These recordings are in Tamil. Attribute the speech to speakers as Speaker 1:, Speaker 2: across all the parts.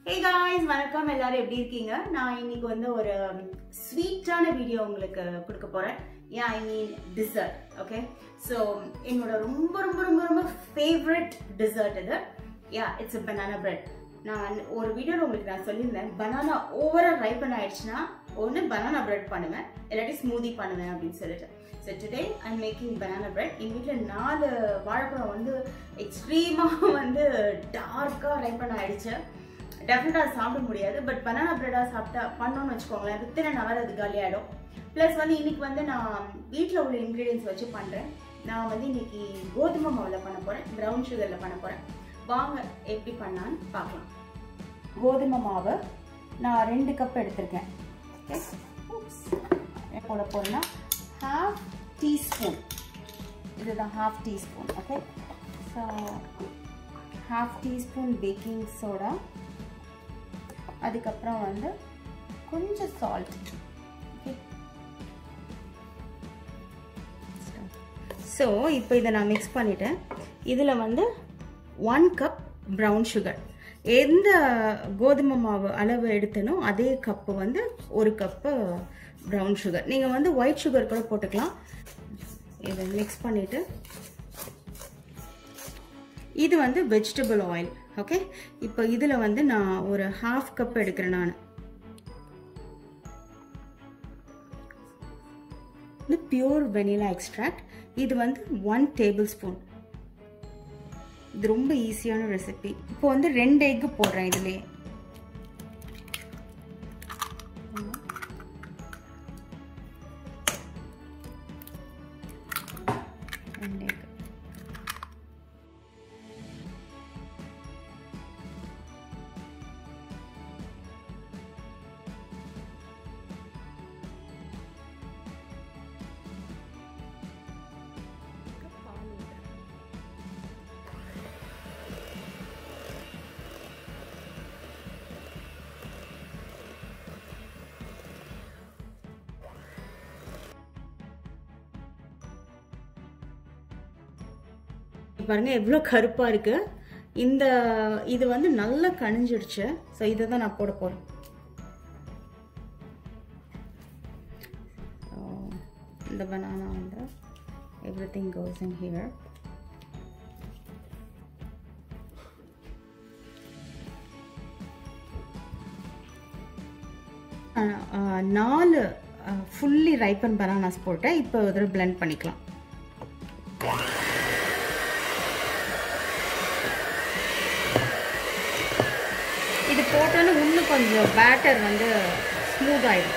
Speaker 1: ஹே காய்ஸ் வணக்கம் எல்லாரும் எப்படி இருக்கீங்க நான் இன்னைக்கு வந்து ஒரு ஸ்வீட்டான வீடியோ உங்களுக்கு கொடுக்க போறேன் ஏன் I mean dessert okay so என்னோட ரொம்ப ரொம்ப ரொம்ப ரொம்ப ஃபேவரட் டிசர்ட் இது யா இட்ஸ் பனானா பிரெட் நான் ஒரு வீடியோவில் உங்களுக்கு நான் சொல்லியிருந்தேன் பனானா ஓவராக ரைப்பன் ஆயிடுச்சுன்னா ஒன்று பனானா பிரெட் பண்ணுவேன் இல்லாட்டி ஸ்மூதி பண்ணுவேன் அப்படின்னு சொல்லிட்டு so today I making banana bread எங்கள் வீட்டில் நாலு வாழைப்பழம் வந்து எக்ஸ்ட்ரீமாக வந்து டார்க்காக ரைப்பன் ஆயிடுச்சு டெஃபினட்டாக சாப்பிட முடியாது பட் பனானா பிரெட்டாக சாப்பிட்டா பண்ணோம்னு வச்சுக்கோங்களேன் வித்தின நவர் அது காலியாகிடும் ப்ளஸ் வந்து இன்னைக்கு வந்து நான் வீட்டில் உள்ள இன்க்ரீடியன்ஸ் வச்சு பண்ணுறேன் நான் வந்து இன்னைக்கு கோதுமை மாவில் பண்ண போகிறேன் ப்ரௌன் சுகரில் பண்ண போகிறேன் வாங்க எப்படி பண்ணான்னு பார்க்கலாம் கோதுமை மாவு நான் ரெண்டு கப் எடுத்திருக்கேன் ஓகே போட போகிறேன்னா ஹாஃப் டீஸ்பூன் இதுதான் half teaspoon okay so half teaspoon baking soda அதுக்கப்புறம் வந்து கொஞ்சம் சால்ட் ஓகே ஸோ இப்போ இதை நான் மிக்ஸ் பண்ணிட்டேன் இதில் வந்து ஒன் கப் ப்ரௌன் சுகர் எந்த கோதுமை மாவு அளவு எடுத்தனோ அதே கப்பு வந்து ஒரு கப்பு ப்ரௌன் சுகர் நீங்கள் வந்து ஒயிட் சுகர் கூட போட்டுக்கலாம் இதை மிக்ஸ் பண்ணிவிட்டு இது வந்து வெஜிடபிள் ஆயில் ஓகே இப்போ இதில் வந்து நான் ஒரு ஹாஃப் கப் எடுக்கிறேன் நான் இது பியூர் வெனிலா எக்ஸ்ட்ராக்ட் இது வந்து ஒன் டேபிள் ஸ்பூன் இது ரொம்ப ஈஸியான ரெசிபி இப்போ வந்து ரெண்டு எக்கு போடுறேன் இதுலேயே ரெண்டு எக்கு பாருங்க எவ்வளோ கருப்பாக இருக்கு இந்த இது வந்து நல்லா கணிஞ்சிடுச்சு ஸோ இதை தான் நான் போட போகிறேன் இந்த பனானா வந்து everything goes in here நாலு ஃபுல்லி ரைப்பன் பனானாஸ் போட்டேன் இப்போ இதில் பிளெண்ட் பண்ணிக்கலாம் இது போட்டோன்னு இன்னும் கொஞ்சம் பேட்டர் வந்து ஸ்மூத் ஆகிடும்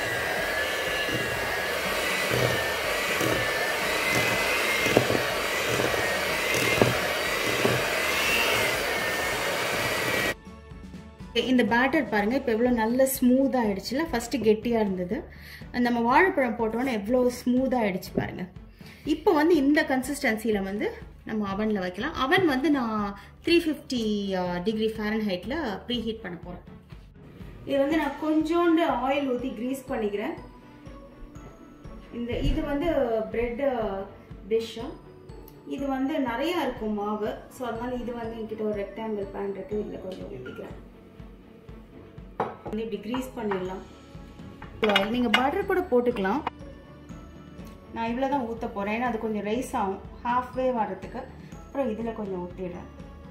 Speaker 1: இந்த பேட்டர் பாருங்க இப்போ எவ்வளோ நல்ல ஸ்மூத் ஆயிடுச்சுல ஃபர்ஸ்ட் கெட்டியாக இருந்தது நம்ம வாழைப்பழம் போட்டோன்னே எவ்வளோ ஸ்மூத் ஆயிடுச்சு பாருங்க இப்போ வந்து இந்த கன்சிஸ்டன்சியில் வந்து நம்ம அவனில் வைக்கலாம் அவன் வந்து நான் த்ரீ ஃபிஃப்டி டிகிரி ஃபேரன் ஹைட்டில் ப்ரீ ஹீட் பண்ண போகிறேன் இது வந்து நான் கொஞ்சோண்டு ஆயில் ஊற்றி க்ரீஸ் பண்ணிக்கிறேன் இந்த இது வந்து பிரெட் டிஷ்ஷு இது வந்து நிறையா இருக்கும் மாவு ஸோ அதனால இது வந்து என்கிட்ட ஒரு ரெக்டாங்கிள் பேன் இருக்குது இதில் கொஞ்சம் ஊற்றிக்கிறேன் வந்து இப்படி க்ரீஸ் பண்ணிடலாம் நீங்கள் பட்டர் கூட போட்டுக்கலாம் நான் இவ்வளோ தான் ஊற்ற போகிறேன் ஏன்னா அது கொஞ்சம் ரைஸ் ஆகும் ஹாஃப் வே வர்றதுக்கு அப்புறம் இதில் கொஞ்சம் ஊற்றிடுறேன்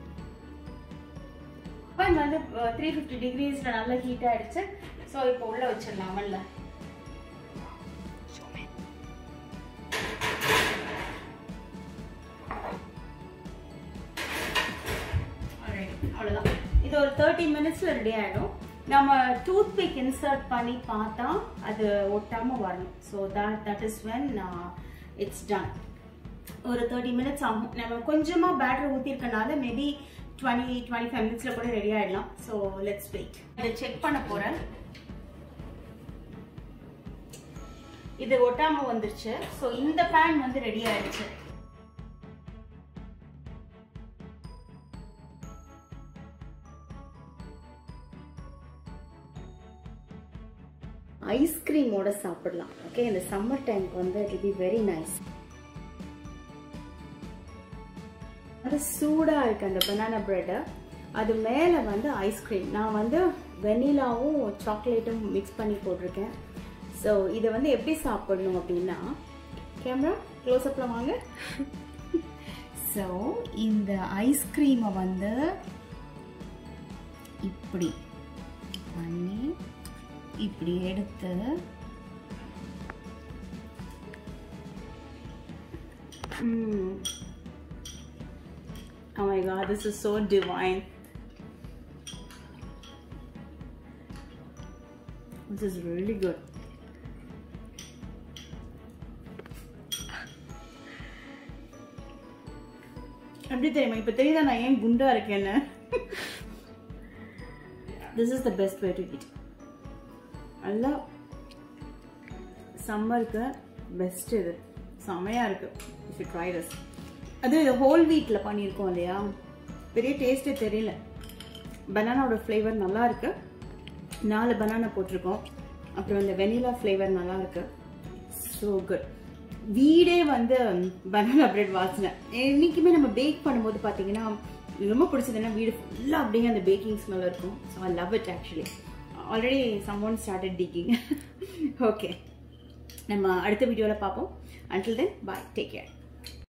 Speaker 1: அவன் வந்து த்ரீ ஃபிஃப்டி டிகிரிஸில் நல்லா ஹீட் ஆகிடுச்சு ஸோ இப்போ உள்ளே வச்சிடலாம் அவனில் அவ்வளோதான் இது ஒரு தேர்ட்டி மினிட்ஸில் ரெடி ஆகிடும் நம்ம டூத் பிக் இன்சர்ட் பண்ணி பார்த்தா அது ஒட்டாமல் வரணும் so that that is when it's done ஒரு தேர்ட்டி மினிட்ஸ் ஆகும் நம்ம கொஞ்சமாக பேட்டர் ஊற்றிருக்கனால மேபி டுவெண்ட்டி டுவெண்ட்டி ஃபைவ் மினிட்ஸில் கூட ரெடி ஆகிடலாம் ஸோ லெட்ஸ் வெயிட் இதை செக் பண்ண போகிறேன் இது ஒட்டாமல் வந்துருச்சு ஸோ இந்த பேன் வந்து ரெடி ஆயிடுச்சு ஐஸ்கிரீமோட சாப்பிடலாம் ஓகே இந்த சம்மர் டைம்க்கு வந்து இட் பி வெரி நைஸ் அது சூடாக இருக்கு அந்த பனானா பிரெட்டை அது மேலே வந்து ஐஸ்கிரீம் நான் வந்து வெனிலாவும் சாக்லேட்டும் மிக்ஸ் பண்ணி போட்டிருக்கேன் ஸோ இதை வந்து எப்படி சாப்பிடணும் அப்படின்னா கேமரா க்ளோஸ்அப்பில் வாங்க ஸோ இந்த ஐஸ்கிரீமை வந்து இப்படி பண்ணி இப்படி எடுத்து Mm. Oh my god, this is so divine. This is really good. எப்படி தெரியுமா இப்போ தெரியுதா நான் ஏன் குண்டா இருக்கேன்னு this is the best way to eat நல்லா சம்மருக்கு பெஸ்ட் இது செமையா இருக்கு இஃப் யூ ட்ரை திஸ் அது இது ஹோல் வீட்டில் பண்ணியிருக்கோம் இல்லையா பெரிய டேஸ்ட்டே தெரியல பனானாவோட ஃப்ளேவர் நல்லா இருக்கு நாலு பனானா போட்டிருக்கோம் அப்புறம் இந்த வெனிலா ஃப்ளேவர் நல்லா இருக்கு ஸோ குட் வீடே வந்து பனானா பிரெட் வாசனை இன்னைக்குமே நம்ம பேக் பண்ணும்போது பார்த்தீங்கன்னா ரொம்ப பிடிச்சதுன்னா வீடு ஃபுல்லாக அப்படியே அந்த பேக்கிங் ஸ்மெல் இருக்கும் so I love it actually already someone started ticking okay நம்ம அடுத்த வீடியோவில் பார்ப்போம் until then bye take care